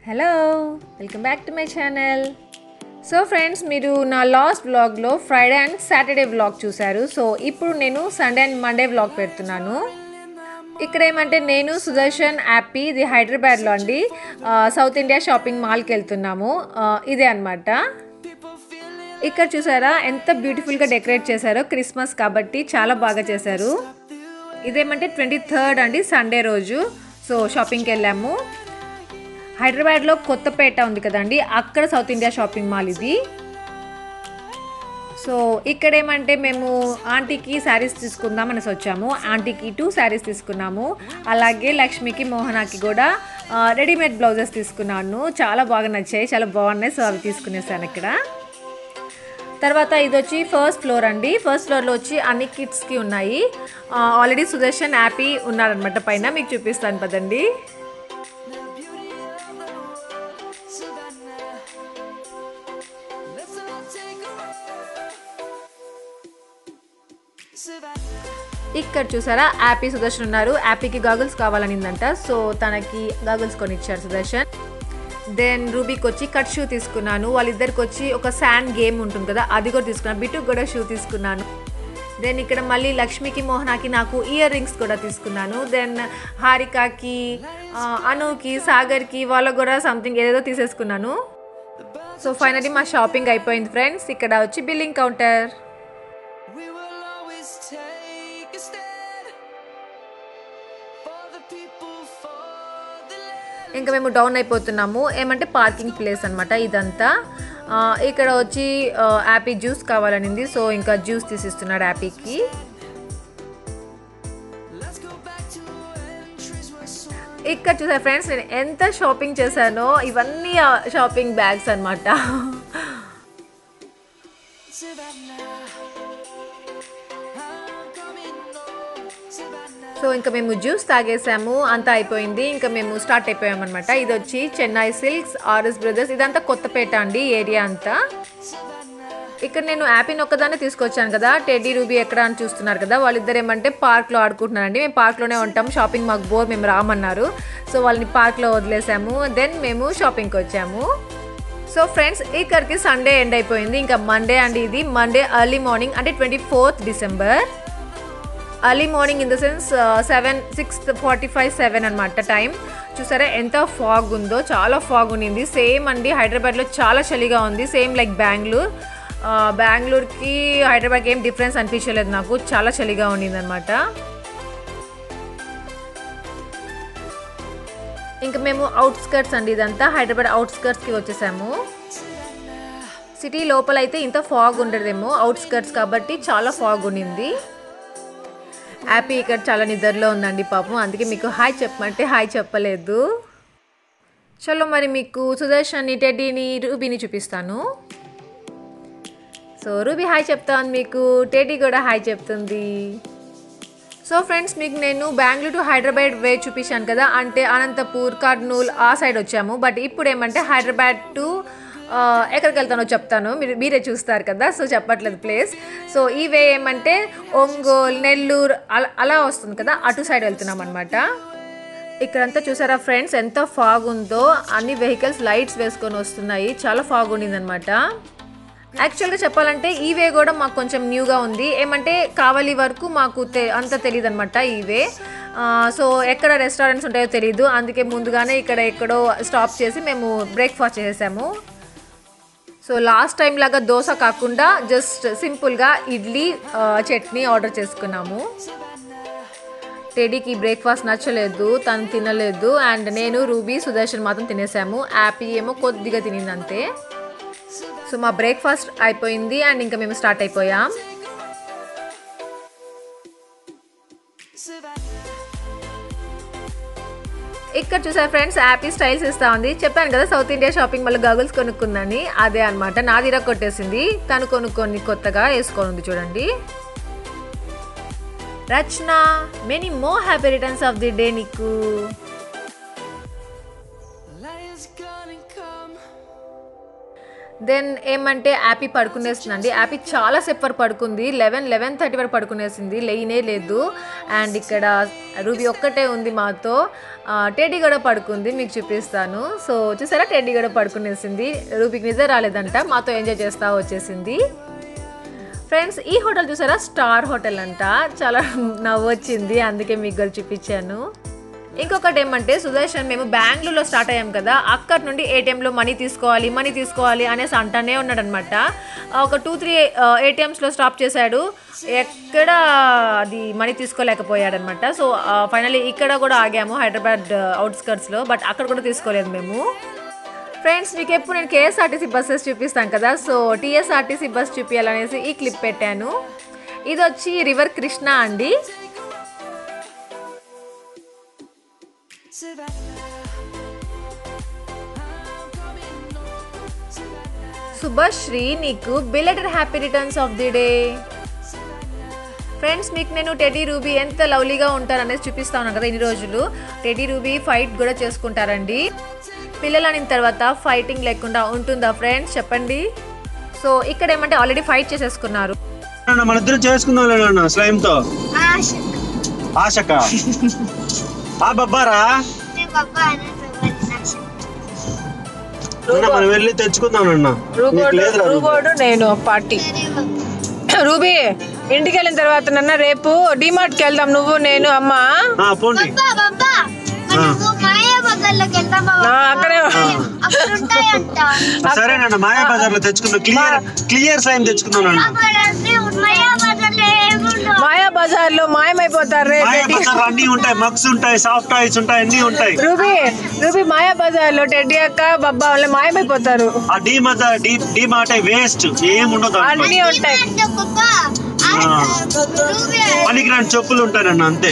Hello welcome back to my channel so friends మీరు నా last వ్లాగ్లో ఫ్రైడే అండ్ సాటర్డే వ్లాగ్ చూశారు so ఇప్పుడు నేను సండే అండ్ మండే వ్లాగ్ పెడుతున్నాను ఇక్కడ ఏమంటే నేను సుదర్శన్ యాపీ ఇది హైదరాబాద్లో అండి ఆ, సౌత్ ఇండియా షాపింగ్ మాల్కి వెళ్తున్నాము ఆ, ఇదే అనమాట ఇక్కడ చూసారా ఎంత బ్యూటిఫుల్గా డెకరేట్ చేశారో క్రిస్మస్ కాబట్టి చాలా బాగా చేశారు ఇదేమంటే ట్వంటీ థర్డ్ అండి సండే రోజు సో షాపింగ్కి వెళ్ళాము హైదరాబాద్లో కొత్తపేట ఉంది కదండి అక్కడ సౌత్ ఇండియా షాపింగ్ మాల్ ఇది సో ఇక్కడ ఏమంటే మేము ఆంటీకి శారీస్ తీసుకుందాం అనేసి వచ్చాము ఆంటీకి టూ శారీస్ తీసుకున్నాము అలాగే లక్ష్మికి మోహనాకి కూడా ఆ, రెడీమేడ్ బ్లౌజెస్ తీసుకున్నాను చాలా బాగా నచ్చాయి చాలా బాగున్నాయి సో అవి తీసుకునేసాను ఇక్కడ తర్వాత ఇది వచ్చి ఫస్ట్ ఫ్లోర్ అండి ఫస్ట్ ఫ్లోర్లో వచ్చి అన్ని కిడ్స్కి ఉన్నాయి ఆ, ఆల్రెడీ సుదర్శన్ హ్యాపీ ఉన్నారనమాట పైన మీకు చూపిస్తాను పదండి ఇక్కడ చూసారా యాపీ సుదర్శన్ ఉన్నారు యాపీకి గాగుల్స్ కావాలనిందంట సో తనకి గాగుల్స్ కొనిచ్చారు సుదర్శన్ దెన్ రూబీకి వచ్చి కట్ షూ తీసుకున్నాను వాళ్ళిద్దరికి వచ్చి ఒక శాండ్ గేమ్ ఉంటుంది కదా అది కూడా తీసుకున్నాను బిటుకు కూడా షూ తీసుకున్నాను దెన్ ఇక్కడ మళ్ళీ లక్ష్మికి మోహనాకి నాకు ఇయర్ రింగ్స్ కూడా తీసుకున్నాను దెన్ హారికాకి ఆ, అనుకి సాగర్కి వాళ్ళకు కూడా సంథింగ్ ఏదేదో తీసేసుకున్నాను సో ఫైనలీ మా షాపింగ్ అయిపోయింది ఫ్రెండ్స్ ఇక్కడ వచ్చి billing counter We will always take a stand for the people, for the land. ఇంకా మేము డౌన్ అయిపోతున్నాము ఏమంటే పార్కింగ్ ప్లేస్ అనమాట ఇదంతా ఆ, ఇక్కడ వచ్చి ఆ, యాపీ జ్యూస్ కావాలనింది సో ఇంకా జ్యూస్ తీసిస్తున్నాడు యాపీకి Let's go back to when trees were so ఇక్కడ చూసా ఫ్రెండ్స్ నేను ఎంత షాపింగ్ చేశానో ఇవన్నీ షాపింగ్ బ్యాగ్స్ అనమాట Savannah. I'm coming home, Savannah. So ఇంకా మేము జ్యూస్ తాగేసాము అంతా అయిపోయింది ఇంకా మేము స్టార్ట్ అయిపోయాం అనమాట ఇది వచ్చి చెన్నై సిల్క్స్ ఆర్ఎస్ బ్రదర్స్ ఇదంతా కొత్తపేట అండి ఏరియా అంతా ఇక్కడ నేను యాపీని ఒక్కదాన్ని తీసుకొచ్చాను కదా టెడ్డీ రూబీ ఎక్కడ అని చూస్తున్నారు కదా వాళ్ళిద్దరు ఏమంటే పార్క్లో ఆడుకుంటున్నారండి మేము పార్క్లోనే ఉంటాం షాపింగ్ మాకు బోర్ మేము రామన్నారు సో వాళ్ళని పార్క్లో వదిలేసాము దెన్ మేము షాపింగ్కి వచ్చాము సో ఫ్రెండ్స్ ఇక్కడికి సండే ఎండ్ అయిపోయింది ఇంకా మండే అండి ఇది మండే ఎర్లీ మార్నింగ్ అంటే twenty fourth December early morning in the sense seven six forty five seven అనమాట టైం చూసారా ఎంత ఫాగ్ ఉందో చాలా ఫాగ్ ఉండింది సేమ్ అండి హైదరాబాద్లో చాలా చలిగా ఉంది సేమ్ లైక్ బెంగళూరు బెంగళూరుకి హైదరాబాద్కి ఏం డిఫరెన్స్ అనిపించలేదు నాకు చాలా చలిగా ఉండింది అనమాట ఇంకా మేము అవుట్స్కర్ట్స్ అండి ఇదంతా హైదరాబాద్ అవుట్స్కర్ట్స్కి వచ్చేసాము సిటీ లోపల అయితే ఇంత ఫాగ్ ఉండదేమో అవుట్స్కర్ట్స్ కాబట్టి చాలా ఫాగ్ ఉండింది హ్యాపీ ఇక్కడ చాలా నిద్రలో ఉందండి పాపం అందుకే మీకు హాయ్ చెప్పమంటే హాయ్ చెప్పలేదు చలో మరి మీకు సుదర్శన్ని టెడ్డీని రూబీని చూపిస్తాను సో రూబీ హాయ్ చెప్తాను మీకు టెడ్డీ కూడా హాయ్ చెప్తుంది సో ఫ్రెండ్స్ మీకు నేను బెంగళూరు టు హైదరాబాద్ వే చూపించాను కదా అంటే అనంతపూర్ కర్నూలు ఆ సైడ్ వచ్చాము బట్ ఇప్పుడు ఏమంటే హైదరాబాద్ టు ఆ, ఎక్కడికి వెళ్తానో చెప్తాను మీరు మీరే చూస్తారు కదా సో చెప్పట్లేదు ప్లేస్ సో ఈ వే ఏమంటే ఒంగోలు నెల్లూరు అలా అలా వస్తుంది కదా అటు సైడ్ వెళ్తున్నాం అనమాట ఇక్కడంతా చూసారా ఫ్రెండ్స్ ఎంత ఫాగ్ ఉందో అన్ని వెహికల్స్ లైట్స్ వేసుకొని వస్తున్నాయి చాలా ఫాగ్ ఉండిందనమాట యాక్చువల్గా చెప్పాలంటే ఈ వే కూడా మాకు కొంచెం న్యూగా ఉంది ఏమంటే కావలి వరకు మాకు తె అంత తెలియదు అనమాట ఈ వే ఆ, సో ఎక్కడ రెస్టారెంట్స్ ఉంటాయో తెలియదు అందుకే ముందుగానే ఇక్కడ ఎక్కడో స్టాప్ చేసి మేము బ్రేక్ఫాస్ట్ చేసాము సో లాస్ట్ టైం లాగా దోశ కాకుండా జస్ట్ సింపుల్గా ఇడ్లీ ఆ, చట్నీ ఆర్డర్ చేసుకున్నాము టెడీకి బ్రేక్ఫాస్ట్ నచ్చలేదు తను తినలేదు అండ్ నేను రూబీ సుదర్శన్ మాత్రం తినేసాము యాపీ ఏమో కొద్దిగా తినింది అంతే సో మా బ్రేక్ఫాస్ట్ అయిపోయింది అండ్ ఇంకా మేము స్టార్ట్ అయిపోయాం ఇక్కడ చూసారు ఫ్రెండ్స్ హ్యాపీ స్టైల్స్ ఇస్తా ఉంది చెప్పాను కదా సౌత్ ఇండియా షాపింగ్ మళ్ళీ గగుల్స్ కొనుక్కుందని అదే అనమాట నాదిరా కొట్టేసింది తను కొనుక్కొని కొత్తగా వేసుకొని ఉంది చూడండి Rachana many more happy returns of the day నీకు Lion's gonna come. దెన్ ఏమంటే యాపీ పడుకునేస్తుందండి యాపీ చాలా సేపు వరకు పడుకుంది లెవెన్ లెవెన్ థర్టీ వరకు పడుకునేసింది లేనే లేదు అండ్ ఇక్కడ రూబీ ఒక్కటే ఉంది మాతో ఆ, టెడ్డీ కూడా పడుకుంది మీకు చూపిస్తాను సో చూసారా టెడ్డీ కూడా పడుకునేసింది రూబీకి నిద్ర రాలేదంట మాతో ఎంజాయ్ చేస్తా వచ్చేసింది ఫ్రెండ్స్ ఈ హోటల్ చూసారా స్టార్ హోటల్ అంట చాలా నవ్వు వచ్చింది అందుకే మీకు కూడా చూపించాను ఇంకొకటి ఏమంటే సుదర్శన్ మేము బెంగళూరులో స్టార్ట్ అయ్యాం కదా అక్కడ నుండి ఏటీఎంలో మనీ తీసుకోవాలి మనీ తీసుకోవాలి అనేసి అంటానే ఉన్నాడనమాట ఒక టూ త్రీ ఏటీఎంస్లో స్టాప్ చేశాడు ఎక్కడ అది మనీ తీసుకోలేకపోయాడనమాట సో ఫైనల్లీ ఇక్కడ కూడా ఆగాము హైదరాబాద్ అవుట్స్కర్ట్స్లో బట్ అక్కడ కూడా తీసుకోలేదు మేము ఫ్రెండ్స్ మీకు ఎప్పుడు నేను కేఎస్ఆర్టీసీ బస్సెస్ చూపిస్తాను కదా సో టీఎస్ఆర్టీసీ బస్ చూపించాలనేసి ఈ క్లిప్ పెట్టాను ఇది వచ్చి రివర్ కృష్ణ అండి శుభశ్రీ నీకు belated happy returns of the day friends మీకు నేను టెడీ రూబీ ఎంత లవ్లీగా ఉంటారనేది చూపిస్తా ఉన్నాను కదా ఇన్ని రోజులు టెడీ రూబీ ఫైట్ కూడా చేసుకుంటారండి పిల్లలు అనిన తర్వాత ఫైటింగ్ లేకుండా ఉంటుందా ఫ్రెండ్స్ చెప్పండి సో ఇక్కడ ఏమంటే ఆల్రెడీ ఫైట్ చేసేసుకున్నారు అన్న, మన ఇద్దరు చేసుకుందాం లేదన్న స్లైమ్ తో ఆశక ఆ బబ్బారా అన్న, మనం వెళ్ళి తెచ్చుకుందాం అన్న నీకు లేదురా రూబీ. రూబోడు నేను పార్టీ రూబీ ఇంటికి వెళ్ళిన తర్వాత నన్న రేపు డిమార్ట్కి వెళ్దాం నువ్వు నేను అమ్మ ఆ, పోండి ఆ, అక్కడే సరేనన్న మాయా బజార్ లో తెచ్చుకుందాం క్లియర్ క్లియర్ స్లైమ్ తెచ్చుకుందాం అన్న మాయా బజార్ లో మాయమైపోతారు రే మాయా టెడ్డీ బజార్ అన్ని ఉంటాయి మగ్స్ ఉంటాయి సాఫ్ట్ టాయ్స్ ఉంటాయి అన్ని ఉంటాయి రూబీ రూబీ మాయా బజార్ లో టెడ్డీ అక్క బబ్బా వాళ్ళు మాయమైపోతారు ఆ డీ మజా డీ డీ మాట వేస్ట్ ఏం ఉండదు దాంట్లో. అన్నీ ఉంటాయి పనికి రెండు చెప్పులు ఉంటాయన్న అంతే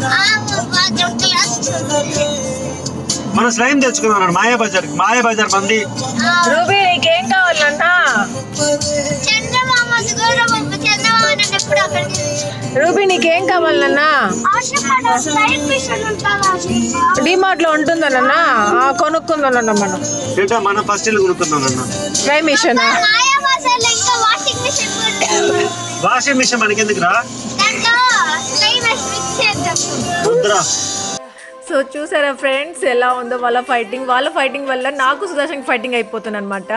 మన స్లైమ్ తెచ్చుకుందాం అన్న మాయా బజార్ మాయా బజార్ మంది రూబీ నీకేం కావాలన్నా చంద్రమామ చంద్రమామ నన్ను ఎప్పుడు అక్కడికి రూబీ నీకేం కావాలన్నా ఆశపడ స్లైడ్ మిషన్ ఉంటుందా డిమార్ట్ లో ఉంటుందన్న కొనుక్కుందానన్న మనం ఏంటో మనం ఫస్ట్ ఇల్లు కొనుక్కుందాం అన్న ఫ్రై మిషన్ మాయా బజార్లో ఇంకా వాషింగ్ మిషన్ కూడా వాషింగ్ మిషన్ మనకి ఎందుకు రా దాంట్లో స్లైడ్ మిక్స్ చేద్దాం వద్దురా సో చూసారా ఫ్రెండ్స్ ఎలా ఉందో వాళ్ళ ఫైటింగ్ వాళ్ళ ఫైటింగ్ వల్ల నాకు సుదర్శన్ ఫైటింగ్ అయిపోతుంది అనమాట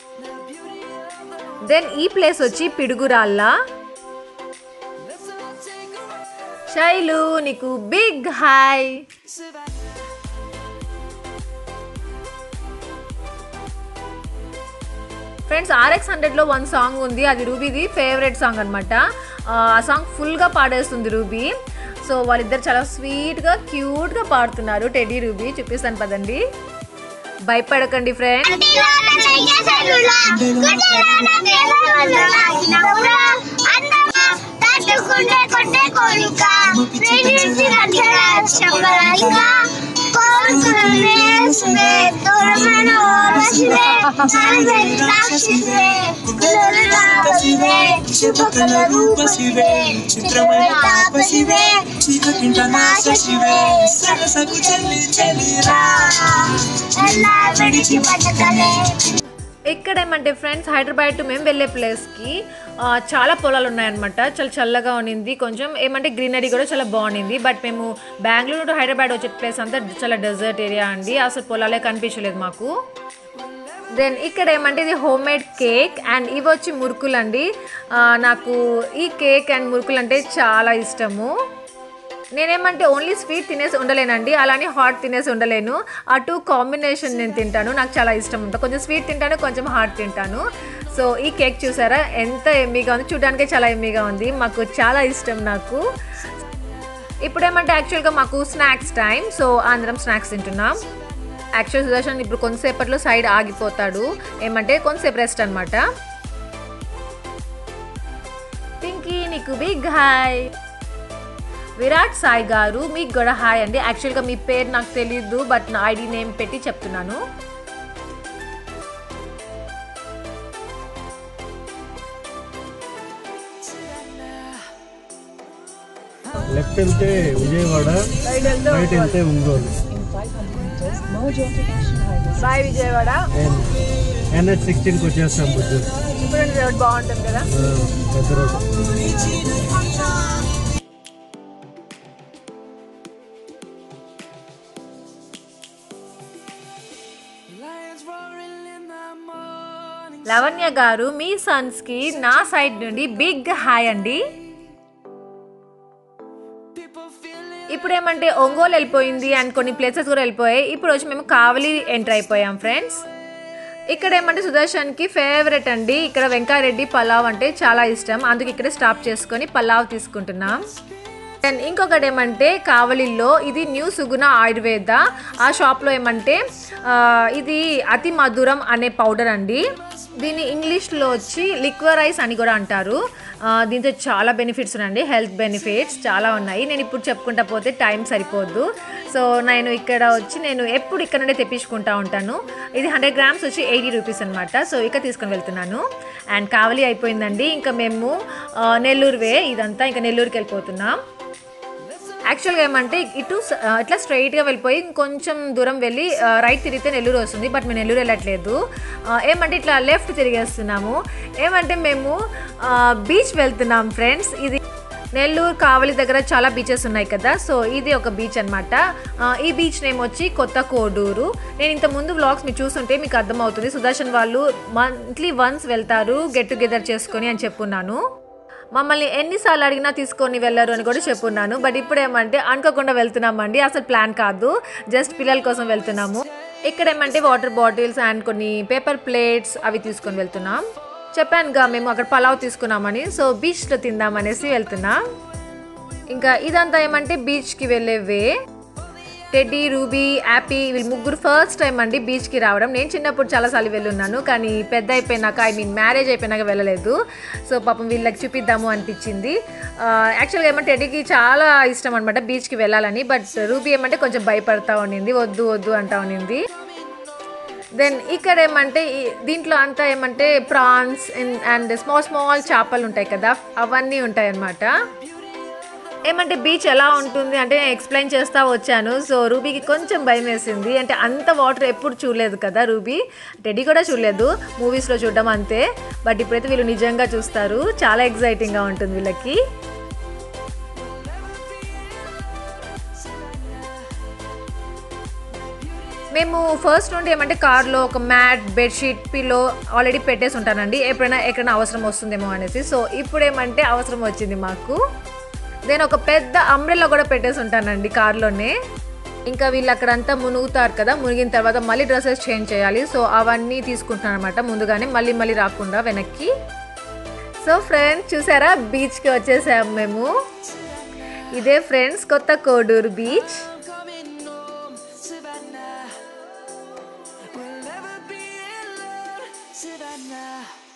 దెన్ ఈ ప్లేస్ వచ్చి పిడుగురాళ్ళ శైలు నీకు బిగ్ హాయ్ ఫ్రెండ్స్ ఆర్ఎక్స్ హండ్రెడ్లో వన్ సాంగ్ ఉంది అది రూబీది ఫేవరెట్ సాంగ్ అనమాట ఆ సాంగ్ ఫుల్గా పాడేస్తుంది రూబీ సో వాళ్ళిద్దరు చాలా స్వీట్గా క్యూట్గా పాడుతున్నారు టెడీ రూబీ చూపిస్తాను పదండి భయపడకండి ఫ్రెండ్ తట్టుకుంటే కొట్టే కోరిక ప్రేమించి చెప్పలేక కోరుకునే స్వే దూరమైన ఓరసివే నాలుగే సాక్షివే కులరావసివే శుభకల రూపసివే చిత్రమైన తాపసివే చీకటింట నాశశివే సరసకు చెల్లి చెల్లిరా ఎలా విడిచి బతకలే ఎక్కడ ఏమంటే ఫ్రెండ్స్ హైదరాబాద్ టు మేము వెళ్ళే ప్లేస్కి ఆ, చాలా పొలాలు ఉన్నాయన్నమాట చాలా చల్లగా ఉన్నింది కొంచెం ఏమంటే గ్రీనరీ కూడా చాలా బాగుండింది బట్ మేము బెంగళూరు టు హైదరాబాద్ వచ్చే ప్లేస్ అంతా చాలా డెజర్ట్ ఏరియా అండి అసలు పొలాలే కనిపించలేదు మాకు దెన్ ఇక్కడ ఏమంటే ఇది హోమ్ మేడ్ కేక్ అండ్ ఇవి వచ్చి మురుకులు అండి ఆ, నాకు ఈ కేక్ అండ్ మురుకులు అంటే చాలా ఇష్టము నేనేమంటే ఓన్లీ స్వీట్ తినేసి ఉండలేనండి అలానే హాట్ తినేసి ఉండలేను ఆ టూ కాంబినేషన్ నేను తింటాను నాకు చాలా ఇష్టం ఉంటుంది కొంచెం స్వీట్ తింటాను కొంచెం హాట్ తింటాను సో ఈ కేక్ చూసారా ఎంత ఎమ్మీగా ఉంది చూడడానికి చాలా ఎమ్మీగా ఉంది మాకు చాలా ఇష్టం నాకు ఇప్పుడు ఏమంటే యాక్చువల్గా మాకు స్నాక్స్ టైం సో అందరం స్నాక్స్ తింటున్నాం యాక్చువల్ సుదర్శన్ ఇప్పుడు కొంతసేపట్లో సైడ్ ఆగిపోతాడు ఏమంటే కొంతసేపు రెస్ట్ అనమాట పింకీ నీకు బిగ్ హాయ్ విరాట్ సాయి గారు మీకు కూడా హాయ్ అండి యాక్చువల్గా మీ పేరు నాకు తెలియదు బట్ నా ఐడి నేమ్ పెట్టి చెప్తున్నాను లెఫ్ట్ వెళ్తే విజయవాడ రైట్ వెళ్తే Ongole bye Vijayawada And NH సిక్స్టీన్కి వచ్చేస్తాం బుద్ధు ఇప్పుడు రోడ్ బాగుంటుంది కదా పెద్ద రోడ్డు Lions roaring in the morning. Lavanya గారు మీ సన్స్ కి నా సైడ్ నుండి బిగ్ హాయ్ అండి People feeling ఇప్పుడు ఏమంటే ఒంగోలు వెళ్ళిపోయింది అండ్ కొన్ని ప్లేసెస్ కూడా వెళ్ళిపోయాయి ఇప్పుడు వచ్చి మేము కావలి ఎంటర్ అయిపోయాం ఫ్రెండ్స్ ఇక్కడ ఏమంటే సుదర్శన్కి ఫేవరెట్ అండి ఇక్కడ వెంకారెడ్డి పలావ్ అంటే చాలా ఇష్టం అందుకే ఇక్కడ స్టాప్ చేసుకొని పలావ్ తీసుకుంటున్నాం అండ్ ఇంకొకటి ఏమంటే కావలిలో ఇది న్యూ సుగుణ ఆయుర్వేద ఆ షాప్లో ఏమంటే ఆ, ఇది అతి మధురం అనే పౌడర్ అండి దీన్ని ఇంగ్లీష్లో వచ్చి లిక్వరైస్ అని కూడా అంటారు ఆ, దీంతో చాలా బెనిఫిట్స్ ఉన్నాయండి హెల్త్ బెనిఫిట్స్ చాలా ఉన్నాయి నేను ఇప్పుడు చెప్పుకుంటా పోతే టైం సరిపోద్దు సో నేను ఇక్కడ వచ్చి నేను ఎప్పుడు ఇక్కడ నుండే తెప్పించుకుంటా ఉంటాను ఇది హండ్రెడ్ గ్రామ్స్ వచ్చి ఎయిటీ రూపీస్ అనమాట సో ఇక తీసుకొని వెళ్తున్నాను అండ్ కావలి అయిపోయిందండి ఇంకా మేము ఆ, నెల్లూరు వే ఇదంతా ఇంకా నెల్లూరుకి వెళ్ళిపోతున్నాం యాక్చువల్గా ఏమంటే ఇటు స- ఆ, ఇట్లా స్ట్రైట్గా వెళ్ళిపోయి ఇంకొంచెం దూరం వెళ్ళి ఆ, రైట్ తిరిగితే నెల్లూరు వస్తుంది బట్ మేము నెల్లూరు వెళ్ళట్లేదు ఆ, ఏమంటే ఇట్లా లెఫ్ట్ తిరిగేస్తున్నాము ఏమంటే మేము ఆ, బీచ్ వెళ్తున్నాం ఫ్రెండ్స్ ఇది నెల్లూరు కావలి దగ్గర చాలా బీచెస్ ఉన్నాయి కదా సో ఇది ఒక బీచ్ అనమాట ఈ బీచ్ నేమ్ వచ్చి కొత్త కోడూరు నేను ఇంత ముందు వ్లాగ్స్ మీరు చూస్తుంటే మీకు అర్థమవుతుంది సుదర్శన్ వాళ్ళు మంత్లీ వన్స్ వెళ్తారు గెట్ టుగెదర్ చేసుకొని అని చెప్పున్నాను మమ్మల్ని ఎన్నిసార్లు అడిగినా తీసుకొని వెళ్ళరు అని కూడా చెప్పున్నాను బట్ ఇప్పుడు ఏమంటే అనుకోకుండా వెళ్తున్నామండి అసలు ప్లాన్ కాదు జస్ట్ పిల్లల కోసం వెళ్తున్నాము ఇక్కడ ఏమంటే వాటర్ బాటిల్స్ అండ్ కొన్ని పేపర్ ప్లేట్స్ అవి తీసుకొని వెళ్తున్నాం చెప్పానుగా మేము అక్కడ పలావ్ తీసుకున్నామని సో బీచ్లో తిందామనేసి వెళ్తున్నాం ఇంకా ఇదంతా ఏమంటే బీచ్కి వెళ్ళే వే టెడ్డీ రూబీ యాపీ వీళ్ళు ముగ్గురు ఫస్ట్ టైం అండి బీచ్కి రావడం నేను చిన్నప్పుడు చాలాసార్లు వెళ్ళున్నాను కానీ పెద్ద అయిపోయినాక ఐ మీన్ మ్యారేజ్ అయిపోయినాక వెళ్ళలేదు సో పాపం వీళ్ళకి చూపిద్దాము అనిపించింది యాక్చువల్గా ఏమంటే టెడ్డీకి చాలా ఇష్టం అనమాట బీచ్కి వెళ్ళాలని బట్ రూబీ ఏమంటే కొంచెం భయపడతా ఉండింది వద్దు వద్దు అంటా ఉండింది దెన్ ఇక్కడ ఏమంటే ఈ- దీంట్లో అంతా ఏమంటే ప్రాన్స్ అండ్ స్మాల్ స్మాల్ చేపలు ఉంటాయి కదా అవన్నీ ఉంటాయి అన్నమాట ఏమంటే బీచ్ ఎలా ఉంటుంది అంటే నేను ఎక్స్ప్లెయిన్ చేస్తా వచ్చాను సో రూబీకి కొంచెం భయం వేసింది అంటే అంత వాటర్ ఎప్పుడు చూడలేదు కదా రూబీ టెడ్డీ కూడా చూడలేదు మూవీస్లో చూడడం అంతే బట్ ఇప్పుడైతే వీళ్ళు నిజంగా చూస్తారు చాలా ఎగ్జైటింగ్గా ఉంటుంది వీళ్ళకి మేము ఫస్ట్ నుండి ఏమంటే కార్లో ఒక మ్యాట్ బెడ్షీట్ పిల్లో ఆల్రెడీ పెట్టేసి ఉంటానండి ఎప్పుడైనా ఎక్కడైనా అవసరం వస్తుందేమో అనేసి సో ఇప్పుడు ఏమంటే అవసరం వచ్చింది మాకు నేను ఒక పెద్ద అంబ్రెల్లా కూడా పెట్టేసి ఉంటానండి కార్లోనే ఇంకా వీళ్ళు అక్కడంతా మునుగుతారు కదా మునిగిన తర్వాత మళ్ళీ డ్రెస్సెస్ చేంజ్ చేయాలి సో అవన్నీ తీసుకుంటున్నాను అనమాట ముందుగానే మళ్ళీ మళ్ళీ రాకుండా వెనక్కి సో ఫ్రెండ్స్ చూసారా బీచ్కి వచ్చేసాము మేము ఇదే friends Kotha Koduru beach coming home, Savannah. We'll never be alone, Savannah.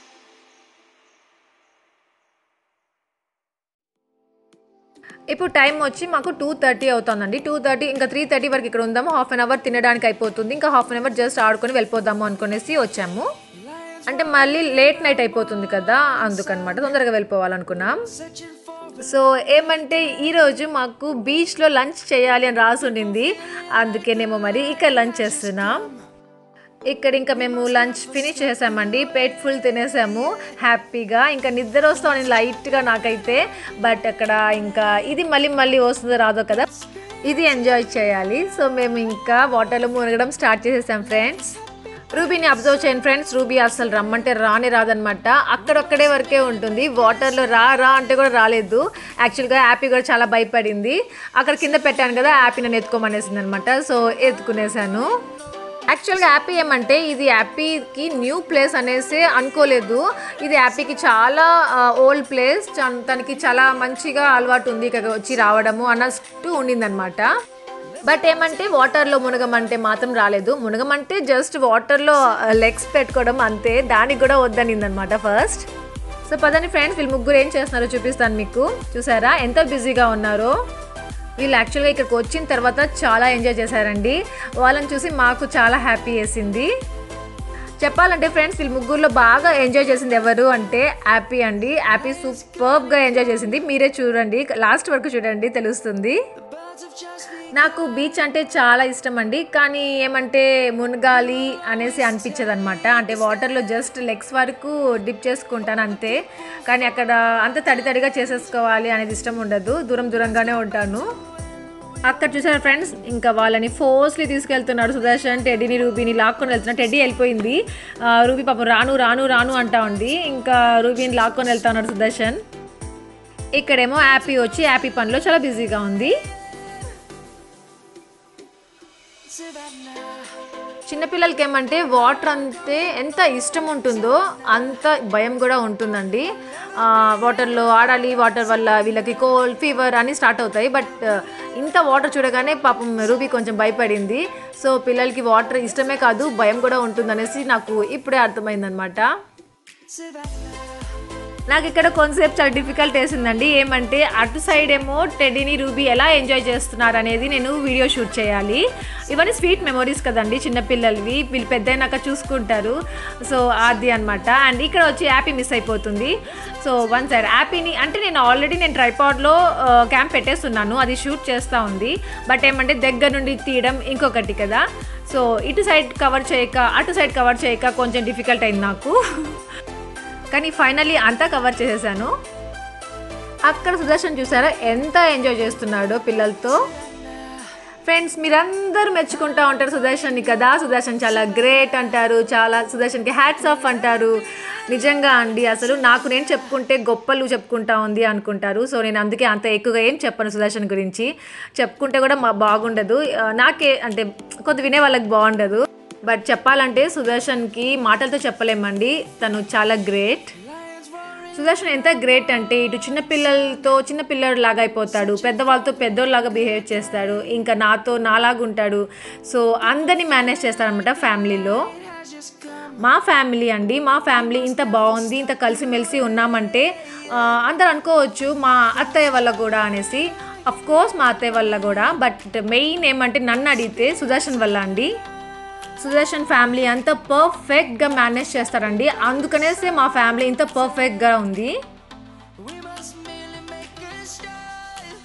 ఇప్పుడు టైం వచ్చి మాకు టూ థర్టీ అవుతుందండి టూ థర్టీ ఇంకా త్రీ థర్టీ వరకు ఇక్కడ ఉందాము హాఫ్ అన్ అవర్ తినడానికి అయిపోతుంది ఇంకా హాఫ్ అన్ అవర్ జస్ట్ ఆడుకొని వెళ్ళిపోదాము అనుకునేసి వచ్చాము అంటే మళ్ళీ లేట్ నైట్ అయిపోతుంది కదా అందుకనమాట తొందరగా వెళ్ళిపోవాలనుకున్నాం Searching for సో ఏమంటే ఈరోజు మాకు బీచ్లో లంచ్ చేయాలి అని రాసి ఉండింది అందుకేనేమో మరి ఇక్కడ లంచ్ చేస్తున్నాం ఇక్కడ ఇంకా మేము లంచ్ ఫినిష్ చేసామండి పేట్ ఫుల్ తినేసాము హ్యాపీగా ఇంకా నిద్ర వస్తామని లైట్గా నాకైతే బట్ అక్కడ ఇంకా ఇది మళ్ళీ మళ్ళీ వస్తుందో రాదో కదా ఇది ఎంజాయ్ చేయాలి సో మేము ఇంకా వాటర్లో మునగడం స్టార్ట్ చేసేసాం ఫ్రెండ్స్ రూబీని అబ్జర్వ్ చేయండి ఫ్రెండ్స్ రూబీ అసలు రమ్మంటే రాని రాదనమాట అక్కడొక్కడే వరకే ఉంటుంది వాటర్లో రా రా అంటే కూడా రాలేదు యాక్చువల్గా యాపీ కూడా చాలా భయపడింది అక్కడ కింద పెట్టాను కదా యాపీ నన్ను ఎత్తుకోమనేసింది అనమాట సో ఎత్తుకునేసాను యాక్చువల్గా యాపీ ఏమంటే ఇది యాపీకి న్యూ ప్లేస్ అనేసి అనుకోలేదు ఇది యాపీకి చాలా ఓల్డ్ ప్లేస్ తనకి చాలా మంచిగా అలవాటు ఉంది ఇక్కడ వచ్చి రావడము అన్నట్టు ఉండిందనమాట బట్ ఏమంటే వాటర్లో మునగమంటే మాత్రం రాలేదు మునగమంటే జస్ట్ వాటర్లో లెగ్స్ పెట్టుకోవడం అంతే దానికి కూడా వద్దనింది అనమాట ఫస్ట్ సో పదండి ఫ్రెండ్స్ వీళ్ళు ముగ్గురు ఏం చేస్తున్నారో చూపిస్తాను మీకు చూసారా ఎంత బిజీగా ఉన్నారో వీళ్ళు యాక్చువల్గా ఇక్కడికి వచ్చిన తర్వాత చాలా ఎంజాయ్ చేశారండి వాళ్ళని చూసి మాకు చాలా హ్యాపీ వేసింది చెప్పాలంటే ఫ్రెండ్స్ వీళ్ళు ముగ్గురులో బాగా ఎంజాయ్ చేసింది ఎవరు అంటే హ్యాపీ అండి హ్యాపీ సూపర్గా ఎంజాయ్ చేసింది మీరే చూడండి లాస్ట్ వరకు చూడండి తెలుస్తుంది the birds have just begun. నాకు బీచ్ అంటే చాలా ఇష్టం అండి కానీ ఏమంటే మునగాలి అనేసి అనిపించదు అనమాట అంటే వాటర్లో జస్ట్ లెగ్స్ వరకు డిప్ చేసుకుంటాను అంతే కానీ అక్కడ అంత తడి తడిగా చేసేసుకోవాలి అనేది ఇష్టం ఉండదు దూరం దూరంగానే ఉంటాను అక్కడ చూసారు ఫ్రెండ్స్ ఇంకా వాళ్ళని ఫోర్స్లీ తీసుకెళ్తున్నాడు సుదర్శన్ టెడ్డీని రూబీని లాక్కొని వెళ్తున్నాడు టెడ్డీ వెళ్ళిపోయింది ఆ, రూబీ పాపం రాను రాను రాను అంటా ఉంది ఇంకా రూబీని లాక్కొని వెళ్తా ఉన్నాడు సుదర్శన్ ఇక్కడేమో యాపీ వచ్చి యాపీ పనిలో చాలా బిజీగా ఉంది Savannah. చిన్నపిల్లలకి ఏమంటే వాటర్ అంతే ఎంత ఇష్టం ఉంటుందో అంత భయం కూడా ఉంటుందండి ఆ, వాటర్లో ఆడాలి వాటర్ వల్ల వీళ్ళకి కోల్డ్ ఫీవర్ అని స్టార్ట్ అవుతాయి బట్ ఆ, ఇంత వాటర్ చూడగానే పాపం రూబీ కొంచెం భయపడింది సో పిల్లలకి వాటర్ ఇష్టమే కాదు భయం కూడా ఉంటుందనేసి నాకు ఇప్పుడే అర్థమైందనమాట Savannah. నాకు ఇక్కడ కాన్సెప్ట్ చాలా డిఫికల్ట్ వేసిందండి ఏమంటే అటు సైడ్ ఏమో టెడ్డీని రూబీ ఎలా ఎంజాయ్ చేస్తున్నారు అనేది నేను వీడియో షూట్ చేయాలి ఇవన్నీ స్వీట్ మెమొరీస్ కదండి చిన్నపిల్లలవి వీళ్ళు పెద్దయినాక చూసుకుంటారు సో అది అనమాట అండ్ ఇక్కడ వచ్చి యాపీ మిస్ అయిపోతుంది సో వన్ సైడ్ యాపీని అంటే నేను ఆల్రెడీ నేను ట్రైపాడ్లో క్యాంప్ పెట్టేస్తున్నాను అది షూట్ చేస్తూ ఉంది బట్ ఏమంటే దగ్గర నుండి తీయడం ఇంకొకటి కదా సో ఇటు సైడ్ కవర్ చేయక అటు సైడ్ కవర్ చేయక కొంచెం డిఫికల్ట్ అయింది నాకు కానీ ఫైనల్లీ అంతా కవర్ చేసేసాను అక్కడ సుదర్శన్ చూసారా ఎంత ఎంజాయ్ చేస్తున్నాడో పిల్లలతో ఫ్రెండ్స్ మీరందరూ మెచ్చుకుంటా ఉంటారు సుదర్శన్ని కదా సుదర్శన్ చాలా గ్రేట్ అంటారు చాలా సుదర్శన్కి హ్యాట్స్ ఆఫ్ అంటారు నిజంగా అండి అసలు నాకు నేను చెప్పుకుంటే గొప్పలు చెప్పుకుంటా ఉంది అనుకుంటారు సో నేను అందుకే అంత ఎక్కువగా ఏం చెప్పను సుదర్శన్ గురించి చెప్పుకుంటే కూడా మా బాగుండదు ఆ, నాకే అంటే కొద్ది వినే వాళ్ళకి బాగుండదు బట్ చెప్పాలంటే సుదర్శన్కి మాటలతో చెప్పలేమండి తను చాలా గ్రేట్ సుదర్శన్ ఎంత గ్రేట్ అంటే ఇటు చిన్న పిల్లలతో చిన్న పిల్లలాగా అయిపోతాడు పెద్దవాళ్ళతో పెద్దోళ్ళలాగా బిహేవ్ చేస్తాడు ఇంకా నాతో నాలాగా ఉంటాడు సో అందరినీ మేనేజ్ చేస్తాడనమాట ఫ్యామిలీలో మా ఫ్యామిలీ అండి మా ఫ్యామిలీ ఇంత బాగుంది ఇంత కలిసిమెలిసి ఉన్నామంటే ఆ, అందరు అనుకోవచ్చు మా అత్తయ్య వల్ల కూడా అనేసి అఫ్ కోర్స్ మా అత్తయ్య వల్ల కూడా బట్ మెయిన్ ఏమంటే నన్ను అడిగితే సుదర్శన్ వల్ల అండి సుదర్శన్ ఫ్యామిలీ అంతా పర్ఫెక్ట్గా మేనేజ్ చేస్తారండి అందుకనేసే మా ఫ్యామిలీ ఇంత పర్ఫెక్ట్గా ఉంది We must merely make a start.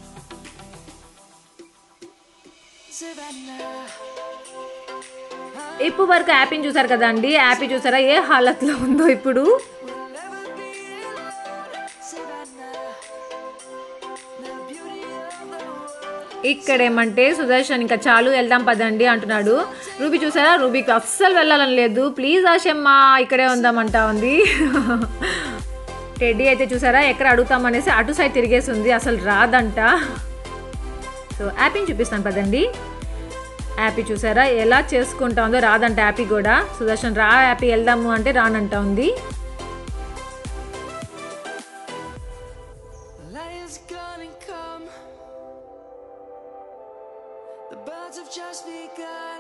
Savannah. ఇప్పుడు వరకు యాపీని చూసారు కదండి యాపీ చూసారా ఏ హాలత్లో ఉందో ఇప్పుడు We'll never be alone. Savannah. The beauty of the world. ఇక్కడ ఏమంటే సుదర్శన్ ఇంకా చాలు వెళ్దాం పదండి అంటున్నాడు రూబీ చూసారా రూబీకి అస్సలు వెళ్ళాలని లేదు ప్లీజ్ ఆశమ్మ ఇక్కడే ఉందామంటా ఉంది టెడ్డీ అయితే చూసారా ఎక్కడ అడుగుతామనేసి అటు సైడ్ తిరిగేసి ఉంది అసలు రాదంట సో యాపీని చూపిస్తాను పదండి యాపీ చూసారా ఎలా చేసుకుంటా ఉందో రాదంట యాపీ కూడా సుదర్శన్ రా యాపీ వెళ్దాము అంటే రానంటా ఉంది Lion's gonna come. The birds have just begun.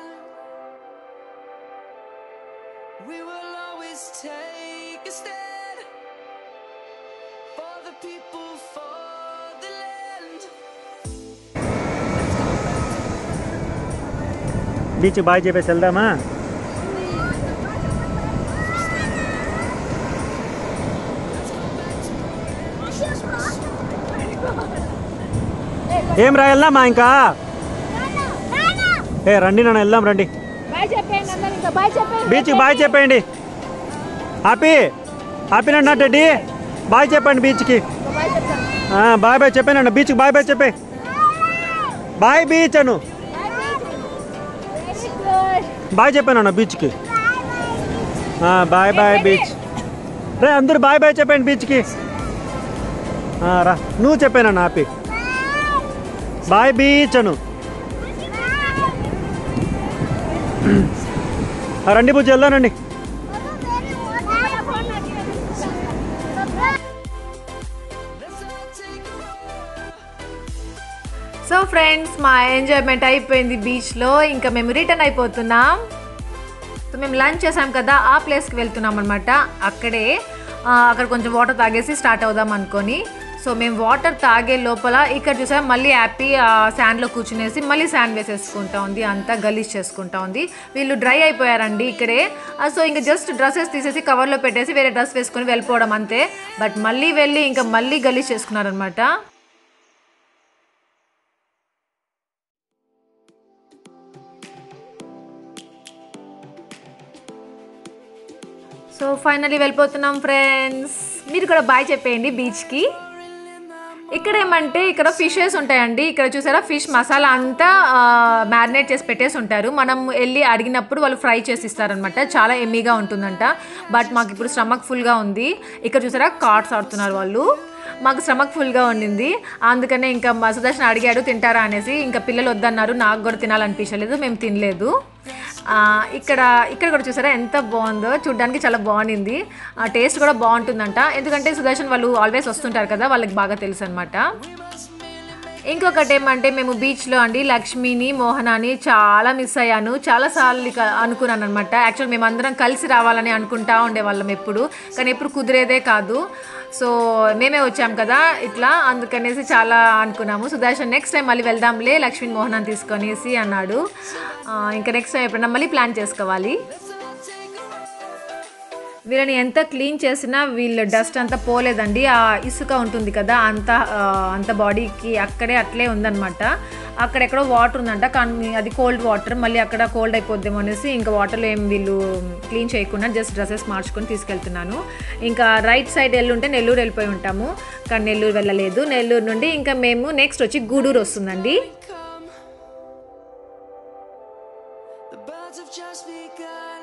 We will always take a stand for the people, for the land. Beach bye చెప్పేసి వెళ్దామా ఏం రా వెళ్దామా ఇంకా ఏ రండి నాన్న వెళ్దాం రండి బీచ్కి బాయ్ చెప్పండి హ్యాపీ హ్యాపీ అన్న టెడ్డి బాయ్ చెప్పండి బీచ్కి ఆ, బాయ్ బాయ్ చెప్పానన్న బీచ్కి బాయ్ బాయ్ చెప్పే బాయ్ బీచ్ అను బాయ్ చెప్పానన్న బీచ్కి ఆ, బాయ్ బాయ్ బీచ్ రే అందరు బాయ్ బాయ్ చెప్పండి బీచ్కి ఆ, రా నువ్వు చెప్పానన్న హ్యాపీ బాయ్ బీచ్ అను ఆ, రండి బుజ్జి వెళ్దానండి Let's all take a roll. So friends మా ఎంజాయ్మెంట్ అయిపోయింది బీచ్లో ఇంకా మేము రిటర్న్ అయిపోతున్నాం సో మేము లంచ్ చేసాం కదా ఆ ప్లేస్కి వెళ్తున్నాం అనమాట అక్కడే ఆ, అక్కడ కొంచెం వాటర్ తాగేసి స్టార్ట్ అవుదాం అనుకొని సో మేము వాటర్ తాగే లోపల ఇక్కడ చూసాం మళ్ళీ హ్యాపీ శాండ్లో కూర్చునేసి మళ్ళీ శాండ్ వేసేసుకుంటా ఉంది అంతా గలీజ్ చేసుకుంటా ఉంది వీళ్ళు డ్రై అయిపోయారండి ఇక్కడే ఆ, సో ఇంకా జస్ట్ డ్రెస్సెస్ తీసేసి కవర్లో పెట్టేసి వేరే డ్రెస్ వేసుకొని వెళ్ళిపోవడం అంతే బట్ మళ్ళీ వెళ్ళి ఇంకా మళ్ళీ గలీజ్ చేసుకున్నారనమాట సో ఫైనలీ వెళ్ళిపోతున్నాం ఫ్రెండ్స్ మీరు కూడా బాయ్ చెప్పేయండి బీచ్కి ఇక్కడ ఏమంటే ఇక్కడ ఫిషెస్ ఉంటాయండి ఇక్కడ చూసారా ఫిష్ మసాలా అంతా మ్యారినేట్ చేసి పెట్టేసి ఉంటారు మనం వెళ్ళి అడిగినప్పుడు వాళ్ళు ఫ్రై చేసి ఇస్తారనమాట చాలా ఎమ్మీగా ఉంటుందంట బట్ మాకు ఇప్పుడు స్టమక్ ఫుల్గా ఉంది ఇక్కడ చూసారా కార్డ్స్ ఆడుతున్నారు వాళ్ళు మాకు స్టమక్ ఫుల్గా ఉండింది అందుకనే ఇంకా మా సుదర్శన్ అడిగాడు తింటారా అనేసి ఇంకా పిల్లలు వద్దన్నారు నాకు కూడా తినాలనిపించలేదు మేము తినలేదు ఆ, ఇక్కడ ఇక్కడ కూడా చూసారా ఎంత బాగుందో చూడ్డానికి చాలా బాగుంది టేస్ట్ కూడా బాగుంటుందంట ఎందుకంటే సుదర్శన్ వాళ్ళు ఆల్వేస్ వస్తుంటారు కదా వాళ్ళకి బాగా తెలుసు అనమాట ఇంకొకటి ఏమంటే మేము బీచ్లో అండి లక్ష్మిని మోహనాని చాలా మిస్ అయ్యాను చాలాసార్లు ఇక అనుకున్నాను అనమాట యాక్చువల్ మేము అందరం కలిసి రావాలని అనుకుంటా ఉండేవాళ్ళం ఎప్పుడు కానీ ఎప్పుడు కుదిరేదే కాదు సో మేమే వచ్చాం కదా ఇట్లా అందుకనేసి చాలా అనుకున్నాము సుదర్శన్ నెక్స్ట్ టైం మళ్ళీ వెళ్దాంలే లక్ష్మీ మోహనాన్ని తీసుకొనేసి అన్నాడు ఆ, ఇంకా నెక్స్ట్ టైం ఎప్పుడన్నా మళ్ళీ ప్లాన్ చేసుకోవాలి వీళ్ళని ఎంత క్లీన్ చేసినా వీళ్ళ డస్ట్ అంతా పోలేదండి ఆ ఇసుక ఉంటుంది కదా అంత ఆ, అంత బాడీకి అక్కడే అట్లే ఉందన్నమాట అక్కడెక్కడో వాటర్ ఉందంట కానీ అది కోల్డ్ వాటర్ మళ్ళీ అక్కడ కోల్డ్ అయిపోద్దేమో అనేసి ఇంకా వాటర్లో ఏం వీళ్ళు క్లీన్ చేయకుండా జస్ట్ డ్రెస్సెస్ మార్చుకొని తీసుకెళ్తున్నాను ఇంకా రైట్ సైడ్ వెళ్ళుంటే నెల్లూరు వెళ్ళిపోయి ఉంటాము కానీ నెల్లూరు వెళ్ళలేదు నెల్లూరు నుండి ఇంకా మేము నెక్స్ట్ వచ్చి గూడూరు వస్తుందండి The birds have just begun.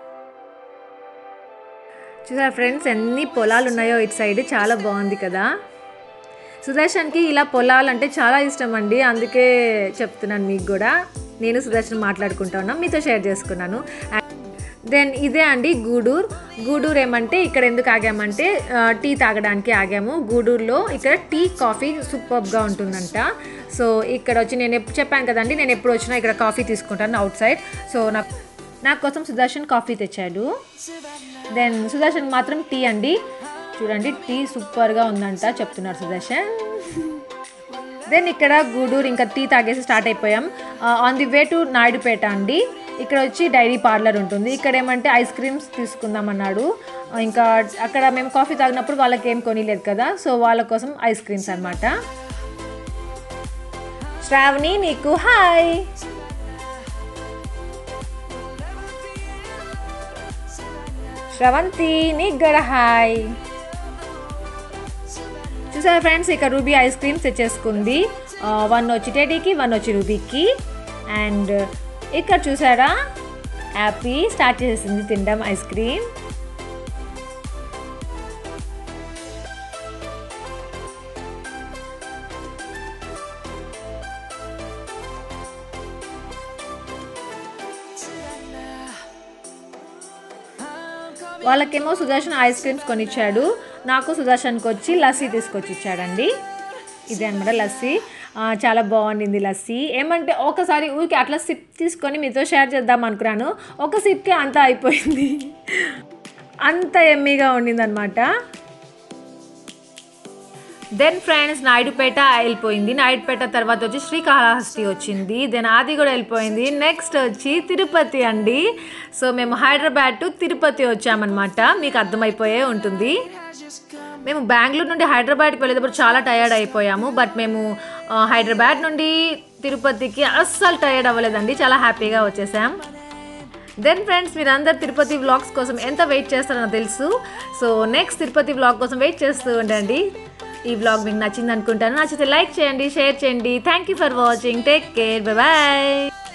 చూసారా ఫ్రెండ్స్ ఎన్ని పొలాలు ఉన్నాయో ఇటు సైడ్ చాలా బాగుంది కదా సుదర్శన్కి ఇలా పొలాలు అంటే చాలా ఇష్టం అండి అందుకే చెప్తున్నాను మీకు కూడా నేను సుదర్శన్ మాట్లాడుకుంటా ఉన్నాం మీతో షేర్ చేసుకున్నాను దెన్ ఇదే అండి గూడూరు గూడూరు ఏమంటే ఇక్కడ ఎందుకు ఆగామంటే ఆ, టీ తాగడానికి ఆగాము గూడూరులో ఇక్కడ టీ కాఫీ సూపర్గా ఉంటుందంట సో ఇక్కడ వచ్చి నేను ఎప్పుడు చెప్పాను కదండి నేను ఎప్పుడు వచ్చినా ఇక్కడ కాఫీ తీసుకుంటాను అవుట్ సైడ్ సో నాకు నా కోసం సుదర్శన్ కాఫీ తెచ్చాడు దెన్ సుదర్శన్ మాత్రం టీ అండి చూడండి టీ సూపర్గా ఉందంట చెప్తున్నాడు సుదర్శన్ దెన్ ఇక్కడ గూడూరు ఇంకా టీ తాగేసి స్టార్ట్ అయిపోయాం on the way to Naidupeta అండి ఇక్కడ వచ్చి డైరీ పార్లర్ ఉంటుంది ఇక్కడ ఏమంటే ఐస్ క్రీమ్స్ తీసుకుందాం అన్నాడు ఆ, ఇంకా అక్కడ మేము కాఫీ తాగినప్పుడు వాళ్ళకి ఏం కొనిలేదు కదా సో వాళ్ళ కోసం ఐస్ క్రీమ్స్ అన్నమాట శ్రావణి నీకు హాయ్ శ్రవంతి నీకు కూడా హాయ్ చూసారా ఫ్రెండ్స్ ఇక్కడ రూబీ ఐస్ క్రీమ్స్ తెచ్చేసుకుంది వన్ వచ్చి టెడీకి వన్ వచ్చి రూబీకి అండ్ ఇక్కడ చూసారా హ్యాపీ స్టార్ట్ చేసింది తినడం ఐస్ క్రీమ్ వాళ్ళకేమో సుదర్శన్ ఐస్ క్రీమ్స్ కొనిచ్చాడు నాకు సుదర్శన్కి వచ్చి లస్సీ తీసుకొచ్చి ఇచ్చాడండి ఇదే అనమాట లస్సీ ఆ, చాలా బాగుండింది లస్సీ ఏమంటే ఒకసారి ఊరికి అట్లా సిప్ తీసుకొని మీతో షేర్ చేద్దాం అనుకున్నాను ఒక సిప్కే అంతా అయిపోయింది అంత ఎమ్మీగా ఉండింది అనమాట దెన్ ఫ్రెండ్స్ నాయుడుపేట వెళ్ళిపోయింది నాయుడుపేట తర్వాత వచ్చి శ్రీకాళహస్తి వచ్చింది దెన్ అది కూడా వెళ్ళిపోయింది నెక్స్ట్ వచ్చి తిరుపతి అండి సో మేము హైదరాబాద్ టు తిరుపతి వచ్చామన్నమాట మీకు అర్థమైపోయే ఉంటుంది మేము బెంగళూరు నుండి హైదరాబాద్కి వెళ్ళేటప్పుడు చాలా టయర్డ్ అయిపోయాము బట్ మేము ఆ, హైదరాబాద్ నుండి తిరుపతికి అస్సలు టయర్డ్ అవ్వలేదండి చాలా హ్యాపీగా వచ్చేసాం దెన్ ఫ్రెండ్స్ మీరు అందరు తిరుపతి వ్లాగ్స్ కోసం ఎంత వెయిట్ చేస్తారో తెలుసు సో నెక్స్ట్ తిరుపతి వ్లాగ్ కోసం వెయిట్ చేస్తూ ఉండండి ఈ వ్లాగ్ మీకు నచ్చింది అనుకుంటాను నచ్చితే లైక్ చేయండి షేర్ చేయండి thank you for watching take care bye